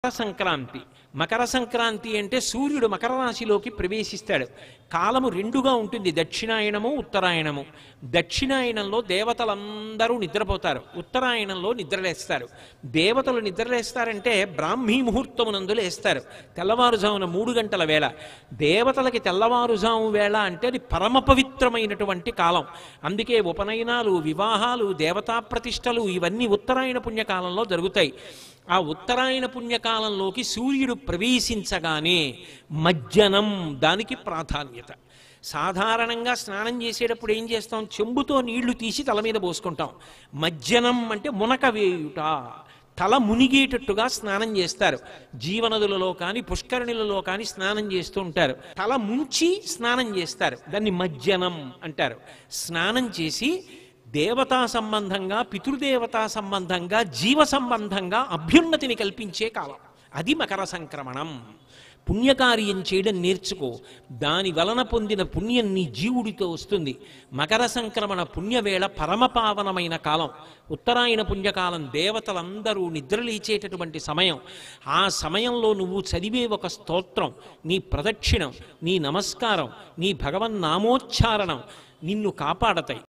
మకర సంక్రాంతి మకర సంక్రాంతి అంటే సూర్యుడు మకర రాశిలోకి ప్రవేశిస్తాడు కాలము రెండుగా ఉంటుంది దక్షిణాయనము ఉత్తరాయణము దక్షిణాయనంలో దేవతలందరూ నిద్రపోతారు ఉత్తరాయణంలో నిద్రలేస్తారు దేవతలు నిద్రలేస్తారంటే బ్రాహ్మీ ముహూర్తమునందు లేస్తారు తెల్లవారుజామున మూడు గంటల వేళ దేవతలకి తెల్లవారుజాము వేళ అంటే అది పరమ పవిత్రమైనటువంటి కాలం అందుకే ఉపనయనాలు వివాహాలు దేవతా ప్రతిష్టలు ఇవన్నీ ఉత్తరాయణ పుణ్యకాలంలో జరుగుతాయి ఆ ఉత్తరాయణ పుణ్యకాలంలోకి సూర్యుడు ప్రవేశించగానే మజ్జనం దానికి ప్రాధాన్యత సాధారణంగా స్నానం చేసేటప్పుడు ఏం చేస్తాం చెంబుతో నీళ్లు తీసి తల మీద పోసుకుంటాం మజ్జనం అంటే మునక వేయుట తల మునిగేటట్టుగా స్నానం చేస్తారు జీవనదులలో కానీ పుష్కరిణులలో కానీ స్నానం చేస్తూ ఉంటారు తల ముంచి స్నానం చేస్తారు దాన్ని మజ్జనం అంటారు స్నానం చేసి దేవతా సంబంధంగా పితృదేవతా సంబంధంగా జీవ సంబంధంగా అభ్యున్నతిని కల్పించే కాలం అది మకర సంక్రమణం పుణ్యకార్యం చేయడం నేర్చుకో దాని వలన పొందిన పుణ్యం నీ జీవుడితో వస్తుంది మకర సంక్రమణ పుణ్యవేళ పరమపావనమైన కాలం ఉత్తరాయణ పుణ్యకాలం దేవతలందరూ నిద్రలేచేటటువంటి సమయం ఆ సమయంలో నువ్వు చదివే ఒక స్తోత్రం నీ ప్రదక్షిణం నీ నమస్కారం నీ భగవన్నామోచ్చారణం నిన్ను కాపాడతాయి